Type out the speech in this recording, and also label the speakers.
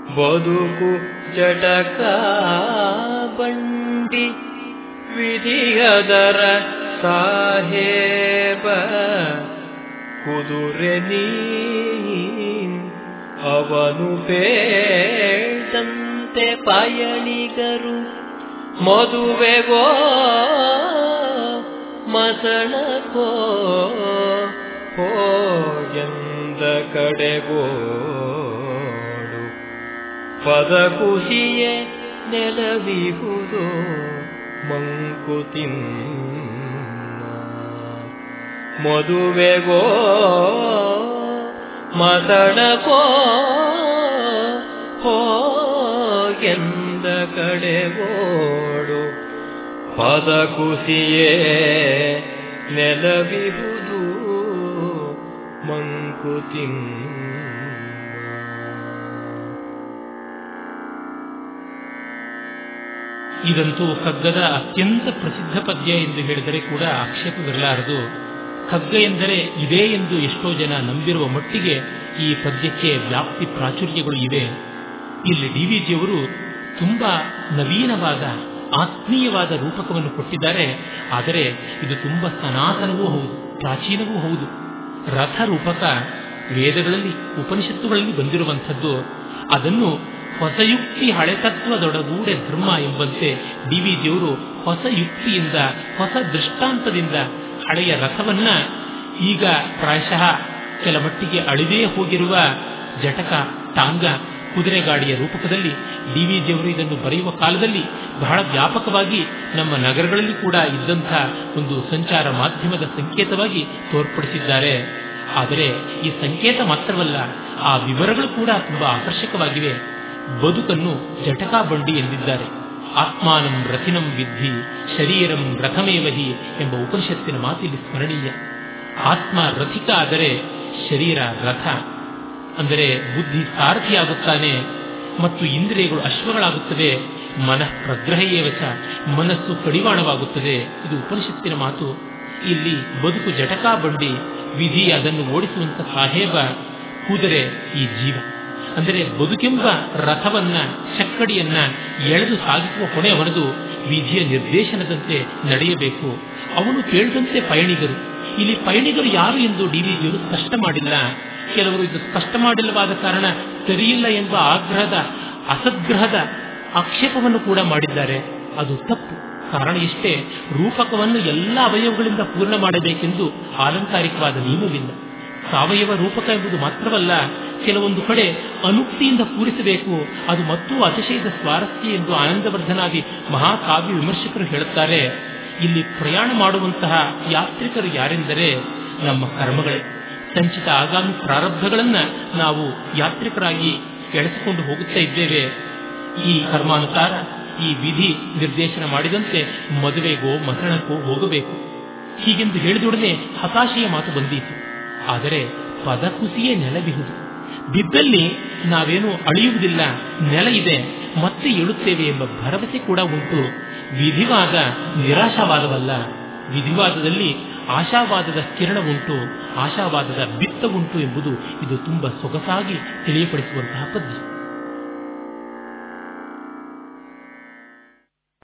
Speaker 1: ಬದುಕು ಜಟಕ ಬಂಡಿ ವಿಧಿಯದರ ಸಾಹೇಬ ಕುದುರೆ ನೀನ್ ಅವನು ಬೇಡಂತೆ ಪಯಣಿಗರು ಮದುವೆಗೋ ಮಸಣಕೋ ಹೋಗೆಂದ ಕಡೆಗೋಡು ಪದ ಕುಸಿಯೇ ನೆಲವಿಹುದು ಮಂಕುತಿಮ್ಮ ಮದುವೆಗೋ ಮಸಣಕೋ ಹೋಗೆಂದ ಕಡೆಗೋಡು ಪದ ಕುಸಿಯೇ ನೆಲವಿಹುದು ಮಂಕುತಿಮ್ಮ
Speaker 2: ಇದಂತೂ ಕಗ್ಗದ ಅತ್ಯಂತ ಪ್ರಸಿದ್ಧ ಪದ್ಯ ಎಂದು ಹೇಳಿದರೆ ಕೂಡ ಆಕ್ಷೇಪವಿರಲಾರದು ಕಗ್ಗ ಎಂದರೆ ಇದೇ ಎಂದು ಎಷ್ಟೋ ಜನ ನಂಬಿರುವ ಮಟ್ಟಿಗೆ ಈ ಪದ್ಯಕ್ಕೆ ವ್ಯಾಪ್ತಿ ಪ್ರಾಚುರ್ಯಗಳು ಇವೆ ಇಲ್ಲಿ ಡಿ ವಿ ಜಿಯವರು ತುಂಬಾ ನವೀನವಾದ ಆತ್ಮೀಯವಾದ ರೂಪಕವನ್ನು ಕೊಟ್ಟಿದ್ದಾರೆ ಆದರೆ ಇದು ತುಂಬಾ ಸನಾತನವೂ ಹೌದು ಪ್ರಾಚೀನವೂ ಹೌದು ರಥ ರೂಪಕ ವೇದಗಳಲ್ಲಿ ಉಪನಿಷತ್ತುಗಳಲ್ಲಿ ಬಂದಿರುವಂಥದ್ದು ಅದನ್ನು ಹೊಸ ಯುಕ್ತಿ ಹಳೆತತ್ವದೊಡಗೂಡೆ ಧರ್ಮ ಎಂಬಂತೆ ಡಿ ವಿ ಜಿಯವರು ಹೊಸ ಯುಕ್ತಿಯಿಂದ ಹೊಸ ದೃಷ್ಟಾಂತದಿಂದ ಹಳೆಯ ರಥವನ್ನ ಈಗ ಪ್ರಾಯಶಃ ಕೆಲ ಮಟ್ಟಿಗೆ ಅಳಿದೇ ಹೋಗಿರುವ ಜಟಕ ಟಾಂಗ ಕುದುರೆಗಾಡಿಯ ರೂಪಕದಲ್ಲಿ ಡಿ ವಿ ಜಿಯವರು ಇದನ್ನು ಬರೆಯುವ ಕಾಲದಲ್ಲಿ ಬಹಳ ವ್ಯಾಪಕವಾಗಿ ನಮ್ಮ ನಗರಗಳಲ್ಲಿ ಕೂಡ ಇದ್ದಂಥ ಒಂದು ಸಂಚಾರ ಮಾಧ್ಯಮದ ಸಂಕೇತವಾಗಿ ತೋರ್ಪಡಿಸಿದ್ದಾರೆ ಆದರೆ ಈ ಸಂಕೇತ ಮಾತ್ರವಲ್ಲ ಆ ವಿವರಗಳು ಕೂಡ ತುಂಬಾ ಆಕರ್ಷಕವಾಗಿವೆ ಬದುಕನ್ನು ಜಟಕಾ ಬಂಡಿ ಎಂದಿದ್ದಾರೆ ಆತ್ಮಾನಂ ರಥಿನಂ ವಿದ್ಧಿ ಶರೀರಂ ರಥಮೇವಹಿ ಎಂಬ ಉಪನಿಷತ್ತಿನ ಮಾತಿಲ್ಲಿ ಸ್ಮರಣೀಯ ಆತ್ಮ ರಥಿಕ ಆದರೆ ಶರೀರ ರಥ ಅಂದರೆ ಬುದ್ಧಿ ಸಾರಥಿಯಾಗುತ್ತಾನೆ ಮತ್ತು ಇಂದ್ರಿಯಗಳು ಅಶ್ವಗಳಾಗುತ್ತವೆ ಮನಃ ಪ್ರಗ್ರಹಯೇವಚ ಮನಸ್ಸು ಕಡಿವಾಣವಾಗುತ್ತದೆ ಇದು ಉಪನಿಷತ್ತಿನ ಮಾತು ಇಲ್ಲಿ ಬದುಕು ಜಟಕಾ ಬಂಡಿ ವಿಧಿ ಅದನ್ನು ಓಡಿಸುವಂತ ಸಾಹೇಬ ಕುದುರೆ ಈ ಜೀವ ಅಂದರೆ ಬದುಕೆಂಬ ರಥವನ್ನ ಚಕ್ಕಡಿಯನ್ನ ಎಳೆದು ಸಾಗಿಸುವ ಹೊಣೆ ಅವನದು ವಿಧಿಯ ನಿರ್ದೇಶನದಂತೆ ನಡೆಯಬೇಕು ಅವನು ಕೇಳಿದಂತೆ ಪಯಣಿಗರು ಇಲ್ಲಿ ಪಯಣಿಗರು ಯಾರು ಎಂದು ಡಿ ವಿ ಜಿಯವರು ಸ್ಪಷ್ಟ ಮಾಡಿಲ್ಲ ಕೆಲವರು ಇದು ಸ್ಪಷ್ಟ ಮಾಡಿಲ್ಲವಾದ ಕಾರಣ ಸರಿಯಿಲ್ಲ ಎಂಬ ಆಗ್ರಹದ ಅಸದ್ಗ್ರಹದ ಆಕ್ಷೇಪವನ್ನು ಕೂಡ ಮಾಡಿದ್ದಾರೆ ಅದು ತಪ್ಪು ಕಾರಣ ಇಷ್ಟೇ ರೂಪಕವನ್ನು ಎಲ್ಲ ಅವಯವಗಳಿಂದ ಪೂರ್ಣ ಮಾಡಬೇಕೆಂದು ಆಲಂಕಾರಿಕವಾದ ನಿಯಮವಿಲ್ಲ ಸಾವಯವ ರೂಪಕ ಎಂಬುದು ಮಾತ್ರವಲ್ಲ ಕೆಲವೊಂದು ಕಡೆ ಅನುಕ್ತಿಯಿಂದ ಕೂರಿಸಬೇಕು ಅದು ಮತ್ತೂ ಅತಿಶಯದ ಸ್ವಾರಸ್ಯ ಎಂದು ಆನಂದವರ್ಧನಾದಿ ಮಹಾಕಾವ್ಯ ವಿಮರ್ಶಕರು ಹೇಳುತ್ತಾರೆ ಇಲ್ಲಿ ಪ್ರಯಾಣ ಮಾಡುವಂತಹ ಯಾತ್ರಿಕರು ಯಾರೆಂದರೆ ನಮ್ಮ ಕರ್ಮಗಳೇ ಸಂಚಿತ ಆಗಾಮಿ ಪ್ರಾರಬ್ಧಗಳನ್ನ ನಾವು ಯಾತ್ರಿಕರಾಗಿ ಎಳೆಸಿಕೊಂಡು ಹೋಗುತ್ತಾ ಇದ್ದೇವೆ ಈ ಕರ್ಮಾನುಸಾರ ಈ ವಿಧಿ ನಿರ್ದೇಶನ ಮಾಡಿದಂತೆ ಮದುವೆಗೋ ಮಸಣಕ್ಕೋ ಹೋಗಬೇಕು ಹೀಗೆಂದು ಹೇಳಿದೊಡನೆ ಹತಾಶೆಯ ಮಾತು ಬಂದೀತು ಆದರೆ ಪದಕುಸಿಯೇ ನೆಲಬಿಹುದು ಬಿದ್ದಲ್ಲಿ ನಾವೇನು ಅಳಿಯುವುದಿಲ್ಲ ನೆಲ ಇದೆ ಮತ್ತೆ ಏಳುತ್ತೇವೆ ಎಂಬ ಭರವಸೆ ಕೂಡ ಉಂಟು ವಿಧಿವಾದ ನಿರಾಶಾವಾದವಲ್ಲ ವಿಧಿವಾದದಲ್ಲಿ ಆಶಾವಾದದ ಕಿರಣ ಉಂಟು ಆಶಾವಾದದ ಬಿತ್ತ ಉಂಟು ಎಂಬುದು ಇದು ತುಂಬಾ ಸೊಗಸಾಗಿ ತಿಳಿಯಪಡಿಸುವಂತಹ ಪದ್ಯ